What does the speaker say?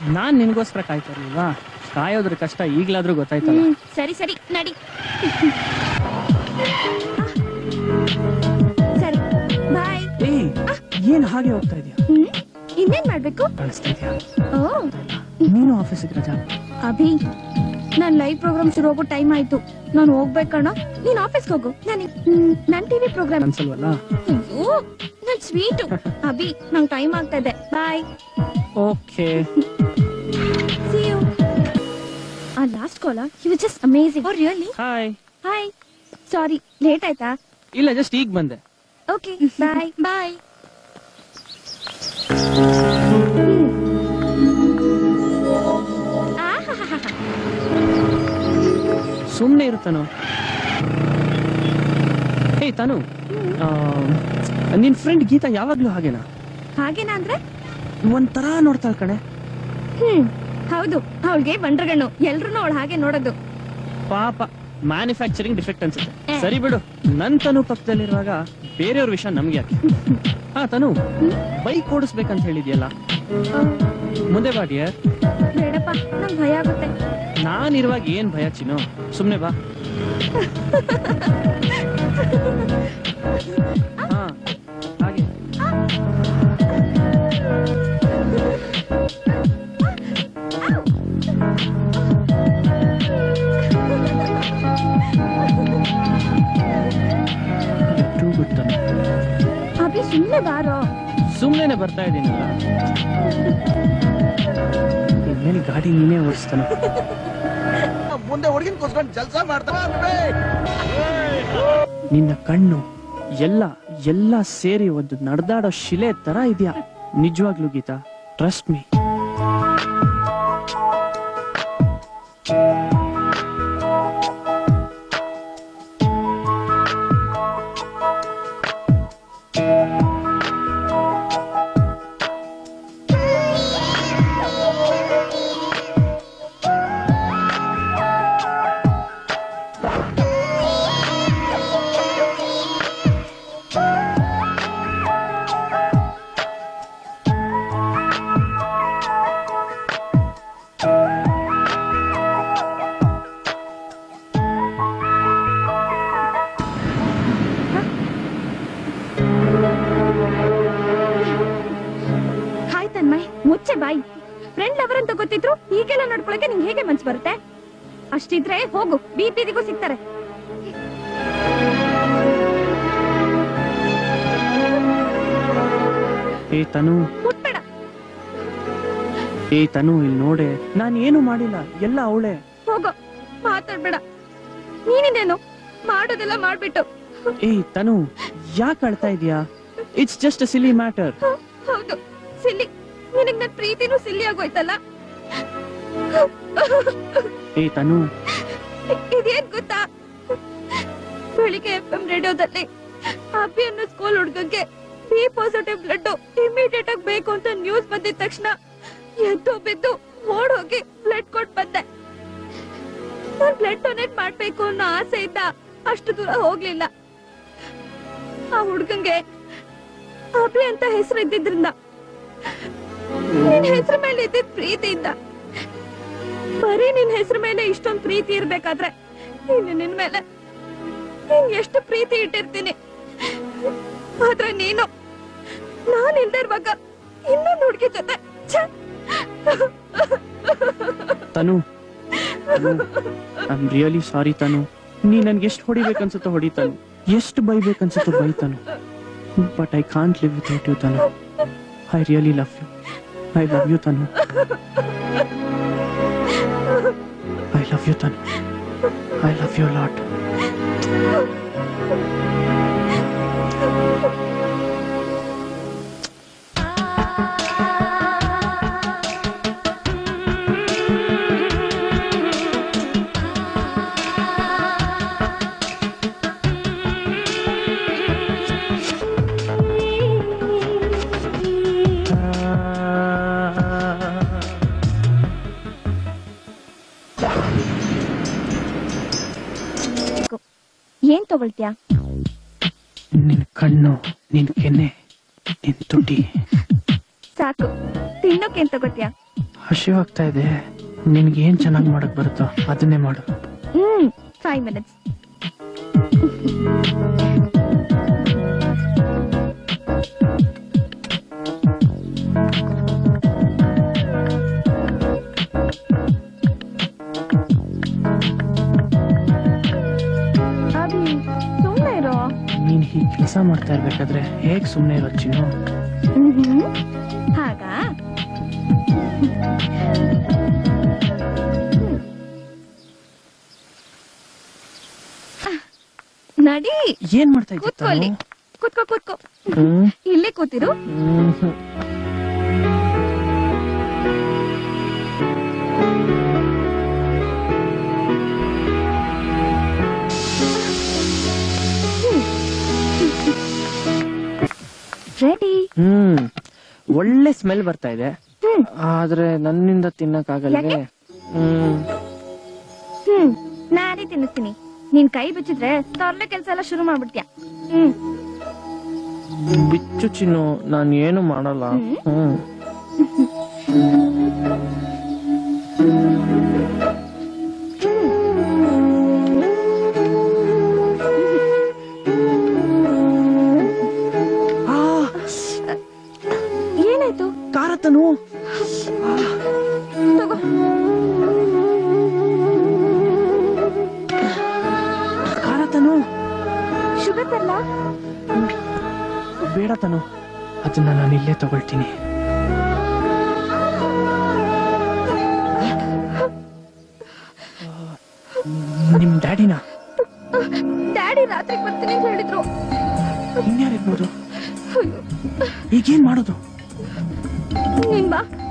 ನಾನ್ ನಿನ್ಗೋಸ್ಕರ ಕಾಯ್ತಾ ಇರ್ಲಿಲ್ವಾ ಕಾಯೋದ್ರ ಕಷ್ಟ ಈಗ್ಲಾದ್ರೂ ಗೊತ್ತಾಯ್ತಲ್ಲ ಹ್ಮ್, ಸರಿ ಸರಿ ನಡಿ ಸರಿ ಬಾಯ್ ಏಯ್ ಏನ್ ಹಾಗೆ ಹೋಗ್ತಾ ಇದೀಯ ಹ್ಮ್ ಇನ್ನೇನ್ ಮಾಡ್ಬೇಕು ಕಾಣಿಸ್ತಾ ಇದೆಯಾ ಓ ನೀನು ಆಫೀಸಿಗೆ ರಜಾ ಅಭಿ ನನ್ ಲೈವ್ ಪ್ರೋಗ್ರಾಮ್ ಶುರು ಹೋಗೋ ಟೈಮ್ ಆಯ್ತು ನಾನು ಹೋಗ್ಬೇಕಣ್ಣ ನೀನ್ ಆಫೀಸ್ಗೆ ಹೋಗು ನಾನು ನನ್ ಟಿವಿ ಪ್ರೋಗ್ರಾಮ್ ಅನ್ಸಲ್ವಲ್ಲ ಅಯ್ಯೋ ನನ್ ಸ್ವೀಟು ಅಭಿ ನಂಗ್ ಟೈಮ್ ಆಗ್ತಾ ಇದೆ ಬಾಯ್ ಓಕೆ ಸಿ ಯು ಆ ಲಾಸ್ಟ್ ಕಾಲ he was just amazing oh really hi hi sorry late ಆಯ್ತಾ ಇಲ್ಲ ಜಸ್ಟ್ ಈಗ ಬಂದೆ ಓಕೆ ಬಾಯ್ ಬಾಯ್ ಸುಮ್ನೆ ಇರುತ್ತಾನು ಏಯ್ ತಾನು ಆ, ನಿನ್ ಫ್ರೆಂಡ್ ಗೀತಾ ಯಾವಾಗ್ಲೂ ಹಾಗೇನಾ ಹಾಗೇನಾ ಅಂದ್ರೆ ಒಂಥರ ನೋಡ್ತಾಳ ಕಣೆ ಹ್ಮ್ ಹೌದು ಅವಳಿಗೆ ಬಂಡ್ರಗಣ್ಣು ಎಲ್ರು ಅವಳು ಹಾಗೆ ನೋಡೋದು ಪಾಪ ಮ್ಯಾನುಫ್ಯಾಕ್ಚರಿಂಗ್ ಡಿಫೆಕ್ಟ್ ಅನ್ಸುತ್ತೆ ಏ. ಸರಿ ಬಿಡು ನನ್ ತನು ಪಕ್ಕದಲ್ಲಿರುವಾಗ ಬೇರೆಯವ್ರ ವಿಷಯ ನಮ್ಗೆ ಯಾಕೆ ಹಾ ತನು ಬೈಕ್ ಓಡಿಸ್ಬೇಕಂತ ಹೇಳಿದ್ಯಲ್ಲ ಮುಂದೆ ಬಾ ಡಿಯರ್ ಬೇಡಪ್ಪ ನಂಗ್ ಭಯ ಆಗುತ್ತೆ ನಾನಿರುವಾಗ ಏನ್ ಭಯ ಚಿನ್ನು ಸುಮ್ನೆ ಬಾ ಹಾ ಹಾಗೆ ಬಿಟ್ಟು ಬಿಡ್ತಾನೆ ಅಭಿ ಸುಮ್ಮನೆ ಬಾರೋ ಸುಮ್ನೆನೆ ಬರ್ತಾ ಇದ್ದೀನಲ್ಲ ಇನ್ಮೇಲೆ ಗಾಡಿ ನೀನೇ ಓಡಿಸ್ತಾನೆ ಮುಂದೆ ಹುಡುಗಿನ ಕೂಸ್ಕೊಂಡು ಕೆಲಸ ಮಾಡ್ತಾರ ನಿನ್ನ ಕಣ್ಣು ಎಲ್ಲ ಎಲ್ಲ ಸೇರಿ ಒಂದು ನಡೆದಾಡೋ ಶಿಲೆ ತರ ಇದೆಯಾ ನಿಜವಾಗ್ಲೂ Geetha trust me hi Tanmay ಮುಚ್ಚೆ ಬಾಯ್ ಫ್ರೆಂಡ್ ಲವರ್ ಅಂತ ಗೊತ್ತಿದ್ರು ಹೀಗೆಲ್ಲ ನಡ್ಕೊಳಕ್ಕೆ ನಿಂಗೆ ಹೇಗೆ ಮನ್ಸು ಬರುತ್ತೆ ಅಷ್ಟಿದ್ರೆ ಹೋಗು ಬಿ ಪಿದಿಗೂ ಸಿಗ್ತಾರೆ ಏ ತನು ಮುಟ್ಬೇಡ ಏ ತನು ಇಲ್ಲಿ ನೋಡೆ ನಾನು ಏನು ಮಾಡಿಲ್ಲ ಎಲ್ಲ ಅವಳೆ ಹೋಗು ಮಾತಾಡ್ಬೇಡ ನೀನಿನೇನು ಮಾಡೋದೆಲ್ಲ ಮಾಡ್ಬಿಟ್ಟು ಏ ತನು ಯಾಕೆ ಅಳ್ತಾ ಇದೀಯಾ it's just a silly matter ಹ, ಹೌದು ಸಿಲ್ಲಿ ನಿನಗ್ ನನ್ ಪ್ರೀತಿನೂ ಸಿಲ್ಲಿ ಆಗೋಯ್ತಲ್ಲ ಏ ತನು ಇದೇನ್ ಗೊತ್ತಾ ಬೆಳಿಗ್ಗೆ ಎಫ್ ಎಂ ರೇಡಿಯೋದಲ್ಲಿ ಅಭಿ ಅನ್ನೋ ಸ್ಕೂಲ್ ಹುಡ್ಗಂಗೆ ಬಿ ಪಾಸಿಟಿವ್ ಬ್ಲಡ್ ಇಮಿಡಿಯೇಟ್ ಆಗಿ ಬೇಕು ಅಂತ ನ್ಯೂಸ್ ಬಂದಿದ ತಕ್ಷಣ ಎದ್ದು ಬಿದ್ದು ಓಡ್ ಹೋಗಿ ಬ್ಲಡ್ ಕೊಟ್ ಬಂದೆ ನಾನ್ ಬ್ಲಡ್ ಡೊನೇಟ್ ಮಾಡ್ಬೇಕು ಅನ್ನೋ ಆಸೆಯಿಂದ ಅಷ್ಟು ದೂರ ಹೋಗ್ಲಿಲ್ಲ ಆ ಹುಡ್ಗಂಗೆ ಅಭಿ ಅಂತ ಹೆಸರು ಇದ್ದಿದ್ರಿಂದ ನಿನ್ ಹೆಸರು ಮೇಲೆ ಇದ್ದಿದ್ ಪ್ರೀತಿಯಿಂದ ಬರೀ ನಿನ್ ಹೆಸರು ಮೇಲೆ ಇಷ್ಟೊಂದ್ ಪ್ರೀತಿ ಇರ್ಬೇಕಾದ್ರೆ ಇನ್ನು ನಿನ್ ಮೇಲೆ ನೀನ್ ಎಷ್ಟು ಪ್ರೀತಿ ಇಟ್ಟಿರ್ತೀನಿ ಆದ್ರೆ ನೀನು ನಾನ್ ಇಲ್ದೇ ಇರುವಾಗ ಇನ್ನೊಂದು ಹುಡುಗಿ ಜೊತೆ ಛೆ! Tanu I am really sorry Tanu ನೀ ನನ್ಗೆ ಎಷ್ಟು ಹೊಡಿಬೇಕನ್ಸುತ್ತೋ ಹೊಡಿತಾನು ಎಷ್ಟು ಬೈಬೇಕನ್ಸುತ್ತೋ ಬೈತಾನು but I can't live without you Tanu I really love you I love you Tanu I love you Tanu I love you lot ಏನ್ ತಗೊಳ್ತ್ಯಾ ನಿನ್ ಕಣ್ಣು ನಿನ್ ಕೆನ್ನೆ ನಿನ್ ತುಟಿ ಸಾಕು ತಿನ್ನೋಕೆ ಏನ್ ತಗೋತ್ಯಾ ಹಸಿವಾಗ್ತಾ ಇದೆ ನಿನ್ಗೆ ಏನ್ ಚೆನ್ನಾಗಿ ಮಾಡಕ್ ಬರುತ್ತೋ ಅದನ್ನೇ ಮಾಡು ಹ್ಮ್ ಫೈವ್ ಮಿನಿಟ್ಸ್ ಅಭಿ ಸುಮ್ಮನೆ ಇರೋ ನೀನ್ ಹೀಗ್ ಕೆಲಸ ಮಾಡ್ತಾ ಇರ್ಬೇಕಾದ್ರೆ ಹೇಗ್ ಸುಮ್ನೆ ಇರೋ ಚಿನ್ನು ಮ್ಹ್ಮ್. ಹಾಗಾ ಹ್ಮ್. ನಡಿ ಏನ್ ಮಾಡ್ತಾ ಇದ್ದೆ ಕೂತ್ಕೊ ಅಲ್ಲಿ ಕೂತ್ಕೋ ಕೂತ್ಕೋ ಹ್ಮ್ ಇಲ್ಲೇ ಕೂತಿರು ಹ್ಮ್ ಹ್ಮ್. ರೆಡಿ ಹ್ಮ್ ಒಳ್ಳೆ ಸ್ಮೆಲ್ ಬರ್ತಾ ಇದೆ ಹ್ಮ್ ಆದ್ರೆ ನನ್ನಿಂದ ತಿನ್ನಕ್ಕಾಗಲ್ವೇ ಯಾಕೆ? ಹ್ಮ್ ಹ್ಮ್ ನಾನೇ ತಿನ್ನಿಸ್ತೀನಿ ನೀನ್ ಕೈ ಬಿಚ್ಚಿದ್ರೆ ತರ್ಲೆ ಕೆಲ್ಸ ಎಲ್ಲ ಶುರು ಮಾಡ್ಬಿಡ್ತೀಯ ಹ್ಮ್ ಬಿಚ್ಚು ಚಿನ್ನು ನಾನು ಏನು ಮಾಡಲ್ಲ ಹ್ಮ್. ಹ್ಮ್ ಆ, ಏನಾಯ್ತು ಖಾರ ತನು ತಗೋ ಖಾರ ತನು ಶುಗರ್ ತರ್ಲ ಬೇಡ ತನು ಅದನ್ನ ನಾನು ಇಲ್ಲೇ ತಗೊಳ್ತೀನಿ ನಿಮ್ ಡ್ಯಾಡಿನ ಡ್ಯಾಡಿ ರಾತ್ರಿ ಬರ್ತೀನಿ ಅಂತ ಹೇಳಿದ್ರು ಇನ್ಯಾರಿರ್ಬೋದು ಅಯ್ಯೋ, ಈಗೇನ್ ಮಾಡೋದು ನೀನ್ ಬಾ